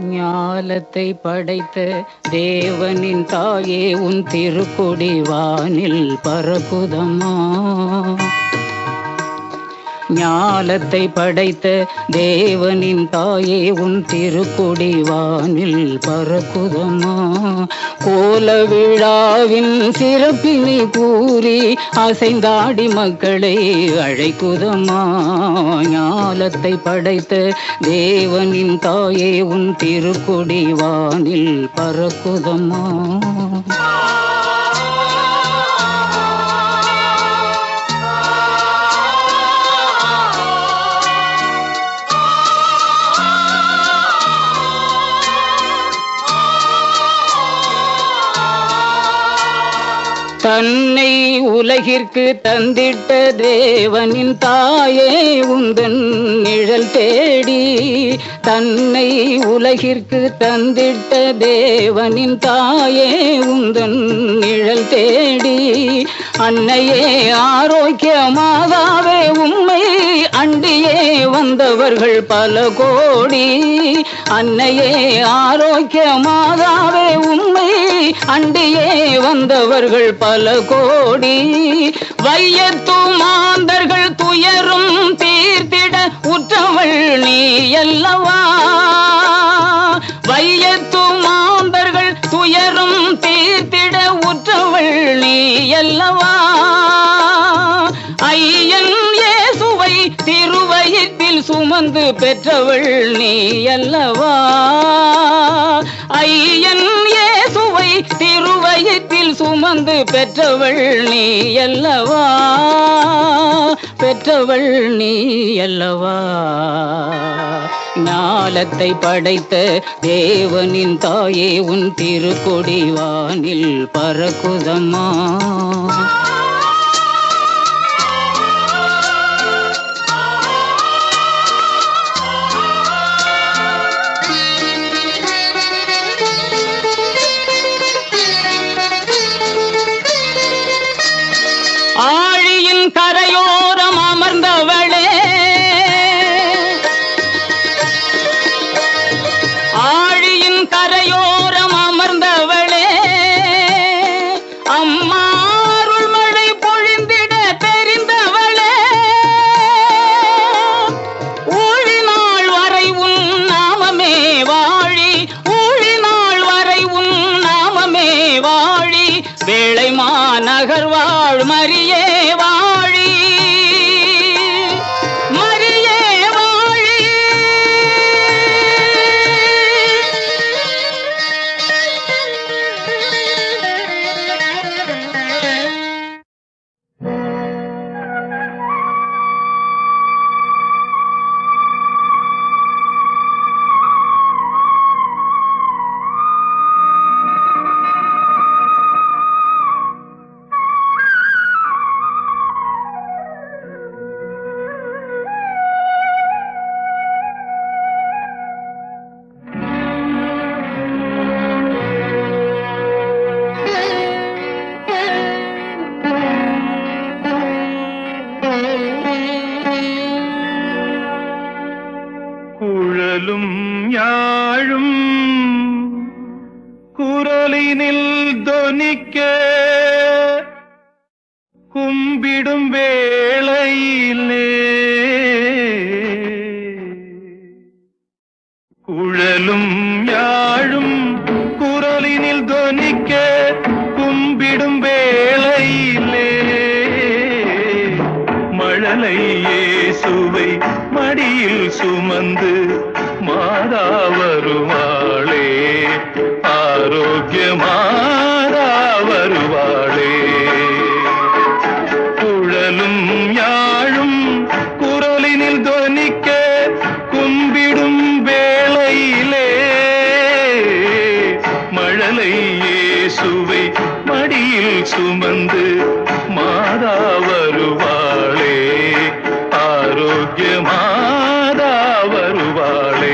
ஞாலத்தை படைத்த தேவனின் தாயே உன் திருக்குடி வானில் பரகுதம்மா ஞாலத்தை படைத்த தேவனின் தாயே உன் திருக்குடி வானில் பரக்குதம்மா கோல விழாவின் சிறப்பினை கூறி அசைந்தாடி மக்களை அழைக்குதம்மா ஞாலத்தை படைத்த தேவனின் தாயே உன் திருக்குடி வானில் பரக்குதம்மா தன்னை உலகிற்கு தந்திட்ட தேவனின் தாயே உந்தன் நிழல் தேடி தன்னை உலகிற்கு தந்திட்ட தேவனின் தாயே உந்தன் நிழல் தேடி அன்னையே ஆரோக்கியமாகவே உண்மை அண்டியே வந்தவர்கள் பல கோடி அன்னையே ஆரோக்கியமாகவே உண்மை அண்டியே வந்தவர்கள் பல கோடி வையத்து மாந்தர்கள் துயரும் தீர்த்திட உற்றவள் நீ அல்லவா வையத்து மாந்தர்கள் துயரும் தீர்த்திட உற்றவள் நீ அல்லவா ஐயன் இயேசுவை திருவயிற்றில் சுமந்து பெற்றவள் நீ அல்லவா ஐயன் இயேசுவை திருவயிற்றில் சுமந்து பெற்றவள் நீ அல்லவா பெற்றவள் நீ அல்லவா ஞாலத்தை படைத்த தேவனின் தாயே உன் திருக்கொடி வானில் பறக்குதம்மா ஆழியின் கரையோரம் அமர்ந்தவளே ஆழியின் கரையோரம் அமர்ந்தவளே அம்மா அருள் மழை பொழிந்திட தெரிந்தவளே ஊழினாள் வரை உன் நாமமே வாழி ஊழினாள் வரை உன் நாமமே வாழி வேளை மாநகர் வாழ் மரியே வாழி மரியே வாழி குழலும் யாழும் குரலினில் தொனிக்க கும்பிடும் வேளையிலே குழலும் யாழும் குரலினில் தொனிக்க கும்பிடும் வேளையிலே மழலை இயேசுவை மடியில் சுமந்து மாதா வருவாளே ஆரோக்கிய மாதா வருவாளே குழலும் யாழும் குரலினில் தொனிக்க கும்பிடும் வேளையிலே மழலை இயேசுவை மடியில் சுமந்து மாதா வருவாளே ஆரோக்கிய மாதா வருவாளே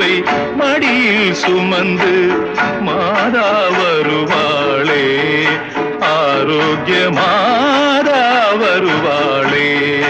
இயேசுவை மடியில் சுமந்து மாதா வருவாளே ஆரோக்கிய மாதா வருவாளே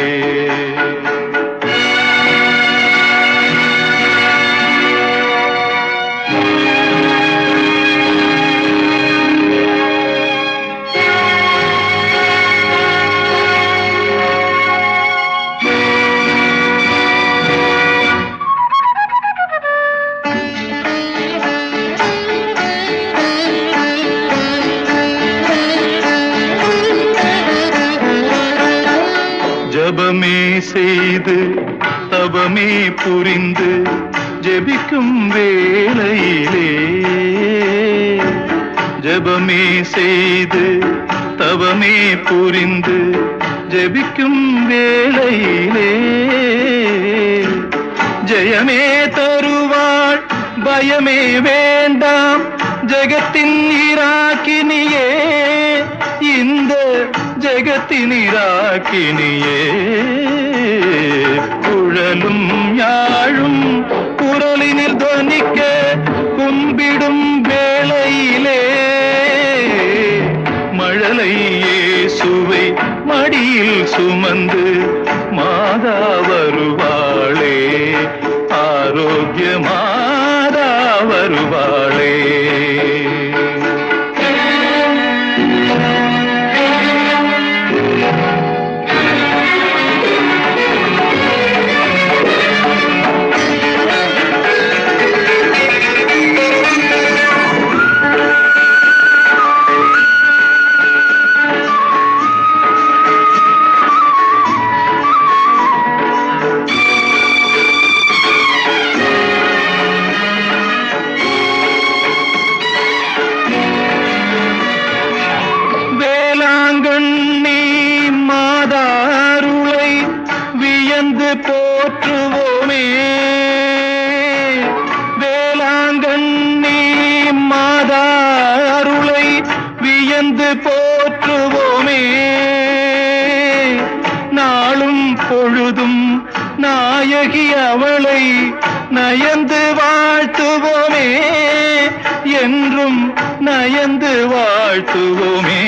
ஜபமே செய்து தபமே புரிந்து ஜெபிக்கும் வேளையிலே ஜபமே செய்து தவமே புரிந்து ஜெபிக்கும் வேளையிலே ஜெயமே தருவாள் பயமே வேண்டாம் ஜெகத்தின் ஈராக்கினியே இந்த ஜெகத்தின் ஈராக்கினியே குழலும் யாழும் குரலினில் துவனிக்க கும்பிடும் வேளையிலே மழலை இயேசுவை மடியில் சுமந்து மாதா வருவாளே ஆரோக்கிய மாதா வருவாளே வேளாங்கண்ணி மாதாருளை வியந்து போற்றுவோமே வேளாங்கண்ணி மாதாருளை வியந்து போற்றுவோமே நாளும் பொழுதும் நாயகி அவளை நயந்து வாழ்த்துவோமே என்றும் நயந்து வாழ்த்துவோமே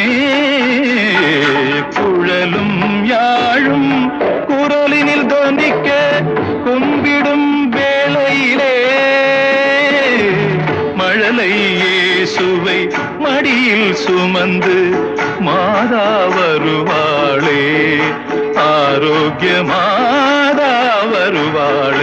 குழலும் யாழும் குரலினில் தொனிக்க கும்பிடும் வேளையிலே மழலை இயேசுவை மடியில் சுமந்து மாதா வருவாளே ஆரோக்கிய மாதா வருவாளே